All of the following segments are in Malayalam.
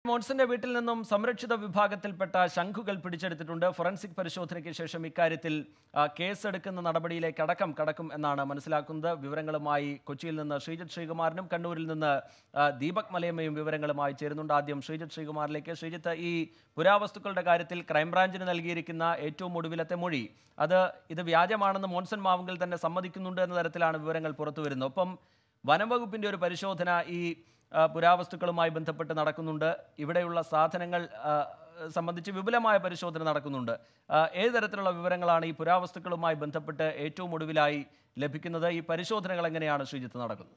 മോൺസന്റെ വീട്ടിൽ നിന്നും സംരക്ഷിത വിഭാഗത്തിൽപ്പെട്ട ശംഖുകൾ പിടിച്ചെടുത്തിട്ടുണ്ട് ഫോറൻസിക് പരിശോധനയ്ക്ക് ശേഷം ഇക്കാര്യത്തിൽ ആ, കേസെടുക്കുന്ന നടപടിയിലേക്ക് അടക്കം കടക്കും എന്നാണ് മനസ്സിലാക്കുന്നത് വിവരങ്ങളുമായി കൊച്ചിയിൽ നിന്ന് ശ്രീജിത്ത് ശ്രീകുമാരനും കണ്ണൂരിൽ നിന്ന് ആ, ദീപക് മലയമ്മയും വിവരങ്ങളുമായി ചേരുന്നുണ്ട് ആദ്യം ശ്രീജിത്ത് ശ്രീകുമാറിലേക്ക് ശ്രീജിത്ത് ഈ പുരാവസ്തുക്കളുടെ കാര്യത്തിൽ ക്രൈംബ്രാഞ്ചിന് നൽകിയിരിക്കുന്ന ഏറ്റവും ഒടുവിലത്തെ മൊഴി അത് ഇത് വ്യാജമാണെന്ന് മോൺസൺ മാവുങ്കൽ തന്നെ സമ്മതിക്കുന്നുണ്ട് എന്ന തരത്തിലാണ് വിവരങ്ങൾ പുറത്തു വരുന്നത് ഒപ്പം വനംവകുപ്പിന്റെ ഒരു പരിശോധന ഈ ആ, പുരാവസ്തുക്കളുമായി ബന്ധപ്പെട്ട് നടക്കുന്നുണ്ട് ഇവിടെയുള്ള സാധനങ്ങൾ ആ, സംബന്ധിച്ച് വിപുലമായ പരിശോധന നടക്കുന്നുണ്ട് ആ, ഏത് തരത്തിലുള്ള വിവരങ്ങളാണ് ഈ പുരാവസ്തുക്കളുമായി ബന്ധപ്പെട്ട് ഏറ്റവും ഒടുവിലായി ലഭിക്കുന്നത് ഈ പരിശോധനകൾ എങ്ങനെയാണ് ശ്രീജിത്ത് നടക്കുന്നത്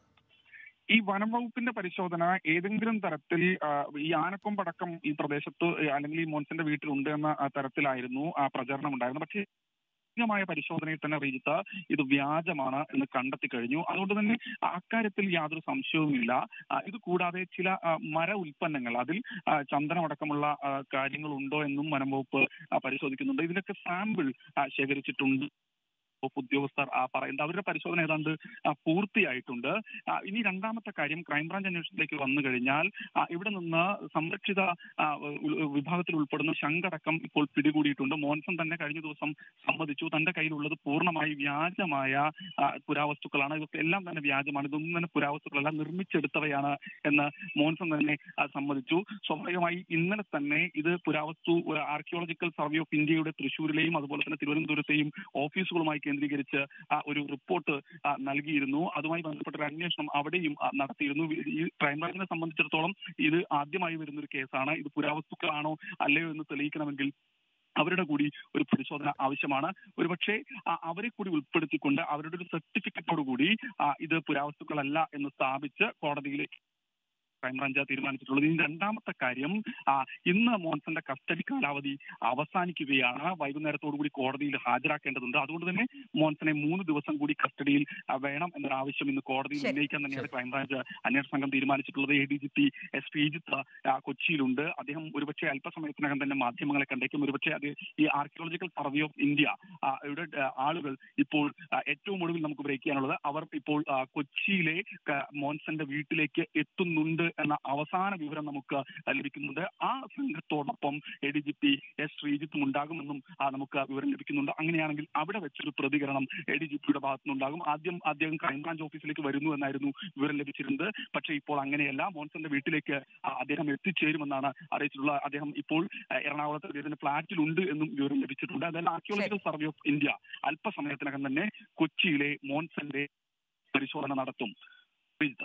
ഈ വനം വകുപ്പിന്റെ പരിശോധന ഏതെങ്കിലും തരത്തിൽ ആ, ഈ ആനക്കൊമ്പടക്കം ഈ പ്രദേശത്ത് അല്ലെങ്കിൽ ഈ മോൻസന്റെ വീട്ടിലുണ്ട് എന്ന ആ, തരത്തിലായിരുന്നു ആ പ്രചരണം ഉണ്ടായിരുന്നത് പക്ഷേ മായ പരിശോധനയിൽ തന്നെ റീജിത്ത ഇത് വ്യാജമാണ് എന്ന് കണ്ടെത്തി കഴിഞ്ഞു അതുകൊണ്ട് തന്നെ അക്കാര്യത്തിൽ യാതൊരു സംശയവുമില്ല ആ, ഇത് കൂടാതെ ചില ആ, മര ഉൽപ്പന്നങ്ങൾ അതിൽ ആ, ചന്ദനമടക്കമുള്ള ആ, കാര്യങ്ങളുണ്ടോ എന്നും വനം വകുപ്പ് ആ, പരിശോധിക്കുന്നുണ്ട് ഇതിനൊക്കെ സാമ്പിൾ ആ, ശേഖരിച്ചിട്ടുണ്ട് വകുപ്പ് ഉദ്യോഗസ്ഥർ ആ, പറയുന്നത് അവരുടെ പരിശോധന ഏതാണ്ട് ആ, പൂർത്തിയായിട്ടുണ്ട് ആ, ഇനി രണ്ടാമത്തെ കാര്യം ക്രൈംബ്രാഞ്ച് അന്വേഷണത്തിലേക്ക് വന്നു കഴിഞ്ഞാൽ ആ, ഇവിടെ നിന്ന് സംരക്ഷിത ആ, ഉ- വിഭാഗത്തിൽ ഉൾപ്പെടുന്ന ശങ്കടക്കം ഇപ്പോൾ പിടികൂടിയിട്ടുണ്ട് മോൻസൺ തന്നെ കഴിഞ്ഞ ദിവസം സമ്മതിച്ചു തന്റെ കയ്യിലുള്ളത് പൂർണ്ണമായി വ്യാജമായ ആ, പുരാവസ്തുക്കളാണ് ഇതൊക്കെ എല്ലാം തന്നെ വ്യാജമാണ് ഇതൊന്നും തന്നെ പുരാവസ്തുക്കളെല്ലാം നിർമ്മിച്ചെടുത്തവയാണ് എന്ന് മോൻസൺ തന്നെ ആ, സമ്മതിച്ചു സ്വാഭാവികമായി ഇന്നലെ തന്നെ ഇത് പുരാവസ്തു ആർക്കിയോളജിക്കൽ സർവേ ഓഫ് ഇന്ത്യയുടെ തൃശ്ശൂരിലെയും അതുപോലെ തന്നെ തിരുവനന്തപുരത്തെയും ഓഫീസുകളുമായി കേന്ദ്രീകരിച്ച് ആ, ഒരു റിപ്പോർട്ട് ആ, നൽകിയിരുന്നു അതുമായി ബന്ധപ്പെട്ട ഒരു അന്വേഷണം അവിടെയും ആ, നടത്തിയിരുന്നു ഈ ക്രൈംബ്രാഞ്ചിനെ സംബന്ധിച്ചിടത്തോളം ഇത് ആദ്യമായി വരുന്ന ഒരു കേസാണ് ഇത് പുരാവസ്തുക്കളാണോ അല്ലയോ എന്ന് തെളിയിക്കണമെങ്കിൽ അവരുടെ കൂടി ഒരു പരിശോധന ആവശ്യമാണ് ഒരുപക്ഷെ ആ, അവരെ കൂടി ഉൾപ്പെടുത്തിക്കൊണ്ട് അവരുടെ ഒരു സർട്ടിഫിക്കറ്റോട് കൂടി ആ, ഇത് പുരാവസ്തുക്കളല്ല എന്ന് സ്ഥാപിച്ച് കോടതിയിലേക്ക് ക്രൈംബ്രാഞ്ച് തീരുമാനിച്ചിട്ടുള്ളത് ഇനി രണ്ടാമത്തെ കാര്യം ആ, ഇന്ന് മോൻസന്റെ കസ്റ്റഡി കാലാവധി അവസാനിക്കുകയാണ് വൈകുന്നേരത്തോടു കൂടി കോടതിയിൽ ഹാജരാക്കേണ്ടതുണ്ട് അതുകൊണ്ട് തന്നെ മോൻസനെ മൂന്ന് ദിവസം കൂടി കസ്റ്റഡിയിൽ ആ, വേണം എന്നൊരു ആവശ്യം ഇന്ന് കോടതിയിൽ ശരി. ഉന്നയിക്കാൻ തന്നെയാണ് ക്രൈംബ്രാഞ്ച് അന്വേഷണ സംഘം തീരുമാനിച്ചിട്ടുള്ളത് A D G P S Sreejith ആ, കൊച്ചിയിലുണ്ട് അദ്ദേഹം ഒരുപക്ഷെ അല്പസമയത്തിനകം തന്നെ മാധ്യമങ്ങളെ കണ്ടേക്കും ഒരുപക്ഷെ അത് ഈ ആർക്കിയോളജിക്കൽ സർവേ ഓഫ് ഇന്ത്യ ആ, ഇവിടെ ആ, ആളുകൾ ഇപ്പോൾ ആ, ഏറ്റവും ഒടുവിൽ നമുക്ക് ബ്രേക്ക് ചെയ്യാനുള്ളത് അവർ ഇപ്പോൾ ആ, കൊച്ചിയിലെ ക- മോൻസന്റെ വീട്ടിലേക്ക് എത്തുന്നുണ്ട് എന്ന അവസാന വിവരം നമുക്ക് ലഭിക്കുന്നുണ്ട് ആ സംഘത്തോടൊപ്പം A D G P S ശ്രീജിത്തും ഉണ്ടാകുമെന്നും ആ, നമുക്ക് വിവരം ലഭിക്കുന്നുണ്ട് അങ്ങനെയാണെങ്കിൽ അവിടെ വെച്ചൊരു പ്രതികരണം എ ഡി ജി പിയുടെ ഭാഗത്തുനിന്നുണ്ടാകും ആദ്യം അദ്ദേഹം ക്രൈംബ്രാഞ്ച് ഓഫീസിലേക്ക് വരുന്നു എന്നായിരുന്നു വിവരം ലഭിച്ചിരുന്നത് പക്ഷേ ഇപ്പോൾ അങ്ങനെയല്ല മോൻസന്റെ വീട്ടിലേക്ക് ആ, അദ്ദേഹം എത്തിച്ചേരുമെന്നാണ് അറിയിച്ചിട്ടുള്ളത് അദ്ദേഹം ഇപ്പോൾ ആ, എറണാകുളത്ത് അദ്ദേഹത്തിന്റെ ഫ്ളാറ്റിലുണ്ട് എന്നും വിവരം ലഭിച്ചിട്ടുണ്ട് അതായത് ആർക്കിയോളജിക്കൽ സർവേ ഓഫ് ഇന്ത്യ അല്പസമയത്തിനകം തന്നെ കൊച്ചിയിലെ മോൻസന്റെ പരിശോധന നടത്തും ശ്രീജിത്ത്.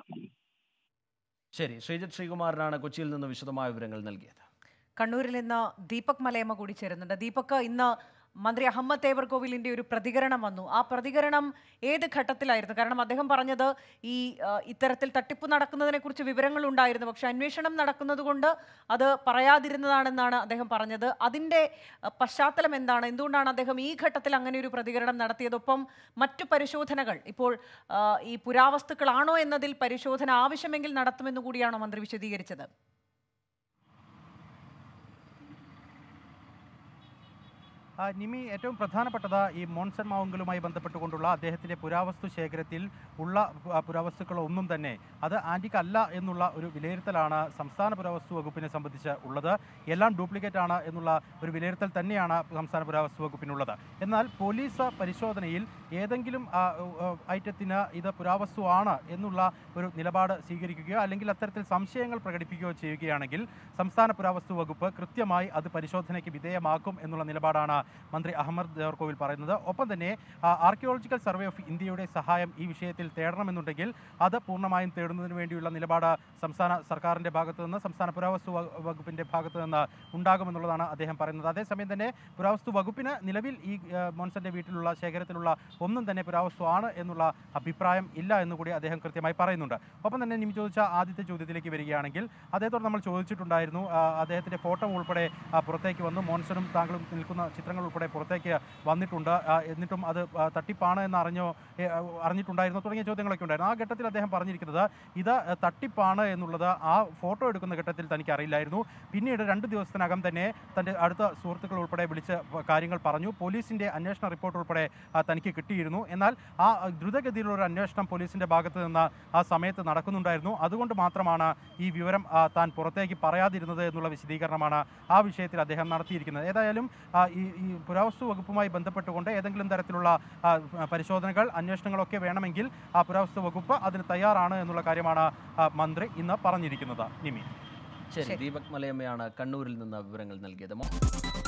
ശരി ശ്രീജിത്ത് ശ്രീകുമാരനാണ് കൊച്ചിയിൽ നിന്ന് വിശദമായ വിവരങ്ങൾ നൽകിയത് കണ്ണൂരിൽ നിന്ന് ദീപക് മലയമ്മ കൂടി ചേരുന്നുണ്ട് ദീപക് ഇന്ന് മന്ത്രി അഹമ്മദ് തേവർകോവിലിന്റെ ഒരു പ്രതികരണം വന്നു ആ പ്രതികരണം ഏത് ഘട്ടത്തിലായിരുന്നു കാരണം അദ്ദേഹം പറഞ്ഞത് ഈ ആ, ഇത്തരത്തിൽ തട്ടിപ്പ് നടക്കുന്നതിനെ കുറിച്ച് വിവരങ്ങൾ ഉണ്ടായിരുന്നു പക്ഷെ അന്വേഷണം നടക്കുന്നത് കൊണ്ട് അത് പറയാതിരുന്നതാണെന്നാണ് അദ്ദേഹം പറഞ്ഞത് അതിന്റെ ആ, പശ്ചാത്തലം എന്താണ് എന്തുകൊണ്ടാണ് അദ്ദേഹം ഈ ഘട്ടത്തിൽ അങ്ങനെ ഒരു പ്രതികരണം നടത്തിയതൊപ്പം മറ്റു പരിശോധനകൾ ഇപ്പോൾ ആ, ഈ പുരാവസ്തുക്കളാണോ എന്നതിൽ പരിശോധന ആവശ്യമെങ്കിൽ നടത്തുമെന്ന് കൂടിയാണോ മന്ത്രി വിശദീകരിച്ചത് ആ, നിമി ഏറ്റവും പ്രധാനപ്പെട്ടത് ഈ മോൺസൺ മാവുങ്കലുമായി ബന്ധപ്പെട്ടുകൊണ്ടുള്ള അദ്ദേഹത്തിൻ്റെ പുരാവസ്തു ശേഖരത്തിൽ ഉള്ള പു- പുരാവസ്തുക്കൾ ഒന്നും തന്നെ അത് ആൻറ്റിക് അല്ല എന്നുള്ള ഒരു വിലയിരുത്തലാണ് സംസ്ഥാന പുരാവസ്തു വകുപ്പിനെ സംബന്ധിച്ച് ഉള്ളത് എല്ലാം ഡ്യൂപ്ലിക്കേറ്റ് ആണ് എന്നുള്ള ഒരു വിലയിരുത്തൽ തന്നെയാണ് സംസ്ഥാന പുരാവസ്തു വകുപ്പിനുള്ളത് എന്നാൽ പോലീസ് പരിശോധനയിൽ ഏതെങ്കിലും ആ, ഉ, ഐറ്റത്തിന് ഇത് പുരാവസ്തു ആണ് എന്നുള്ള ഒരു നിലപാട് സ്വീകരിക്കുകയോ അല്ലെങ്കിൽ അത്തരത്തിൽ സംശയങ്ങൾ പ്രകടിപ്പിക്കുകയോ ചെയ്യുകയാണെങ്കിൽ സംസ്ഥാന പുരാവസ്തു വകുപ്പ് കൃത്യമായി അത് പരിശോധനയ്ക്ക് വിധേയമാക്കും എന്നുള്ള നിലപാടാണ് മന്ത്രി അഹമ്മദ് ദേവർകോവിൽ പറയുന്നത് ഒപ്പം തന്നെ ആ, ആർക്കിയോളജിക്കൽ സർവേ ഓഫ് ഇന്ത്യയുടെ സഹായം ഈ വിഷയത്തിൽ തേടണമെന്നുണ്ടെങ്കിൽ അത് പൂർണ്ണമായും തേടുന്നതിന് വേണ്ടിയുള്ള നിലപാട് സംസ്ഥാന സർക്കാരിൻ്റെ ഭാഗത്തു നിന്ന് സംസ്ഥാന പുരാവസ്തു വ- വകുപ്പിൻ്റെ ഭാഗത്തു നിന്ന് ഉണ്ടാകുമെന്നുള്ളതാണ് അദ്ദേഹം പറയുന്നത് അതേസമയം തന്നെ പുരാവസ്തു വകുപ്പിന് നിലവിൽ ഈ ആ, മോൻസന്റെ വീട്ടിലുള്ള ശേഖരത്തിലുള്ള ഒന്നും തന്നെ പുരാവസ്തു ആണ് എന്നുള്ള അഭിപ്രായം ഇല്ല എന്നുകൂടി അദ്ദേഹം കൃത്യമായി പറയുന്നുണ്ട് ഒപ്പം തന്നെ നിമി ചോദിച്ച ആദ്യത്തെ ചോദ്യത്തിലേക്ക് വരികയാണെങ്കിൽ അദ്ദേഹത്തോട് നമ്മൾ ചോദിച്ചിട്ടുണ്ടായിരുന്നു ആ, അദ്ദേഹത്തിന്റെ ഫോട്ടോ ഉൾപ്പെടെ ആ, പുറത്തേക്ക് വന്നു മോൻസണും താങ്കളും നിൽക്കുന്ന ചിത്രങ്ങൾ ചിത്രങ്ങൾ ഉൾപ്പെടെ പുറത്തേക്ക് വന്നിട്ടുണ്ട് ആ, എന്നിട്ടും അത് ആ, തട്ടിപ്പാണ് എന്ന് അറിഞ്ഞോ ഏ, ആ, അറിഞ്ഞിട്ടുണ്ടായിരുന്നോ തുടങ്ങിയ ചോദ്യങ്ങളൊക്കെ ഉണ്ടായിരുന്നു ആ ഘട്ടത്തിൽ അദ്ദേഹം പറഞ്ഞിരിക്കുന്നത് ഇത് ആ, തട്ടിപ്പാണ് എന്നുള്ളത് ആ ഫോട്ടോ എടുക്കുന്ന ഘട്ടത്തിൽ തനിക്ക് അറിയില്ലായിരുന്നു പിന്നീട് രണ്ട് ദിവസത്തിനകം തന്നെ തൻ്റെ അടുത്ത സുഹൃത്തുക്കൾ ഉൾപ്പെടെ വിളിച്ച് പ- കാര്യങ്ങൾ പറഞ്ഞു പോലീസിൻ്റെ അന്വേഷണ റിപ്പോർട്ട് ഉൾപ്പെടെ ആ, തനിക്ക് കിട്ടിയിരുന്നു എന്നാൽ ആ ആ, ദ്രുതഗതിയിലുള്ള ഒരു അന്വേഷണം പോലീസിൻ്റെ ഭാഗത്ത് നിന്ന് ആ സമയത്ത് നടക്കുന്നുണ്ടായിരുന്നു അതുകൊണ്ട് മാത്രമാണ് ഈ വിവരം ആ, താൻ പുറത്തേക്ക് പറയാതിരുന്നത് എന്നുള്ള വിശദീകരണമാണ് ആ വിഷയത്തിൽ അദ്ദേഹം നടത്തിയിരിക്കുന്നത് ഏതായാലും ആ, ഈ ഈ പുരാവസ്തു വകുപ്പുമായി ബന്ധപ്പെട്ടുകൊണ്ട് ഏതെങ്കിലും തരത്തിലുള്ള ആ, പരിശോധനകൾ അന്വേഷണങ്ങളൊക്കെ വേണമെങ്കിൽ ആ പുരാവസ്തു വകുപ്പ് അതിന് തയ്യാറാണ് എന്നുള്ള കാര്യമാണ് ആ, മന്ത്രി ഇന്ന് പറഞ്ഞിരിക്കുന്നത് നിമി ശരി ശരി. ദീപക് മലയമ്മയാണ് കണ്ണൂരിൽ നിന്ന് വിവരങ്ങൾ നൽകിയത്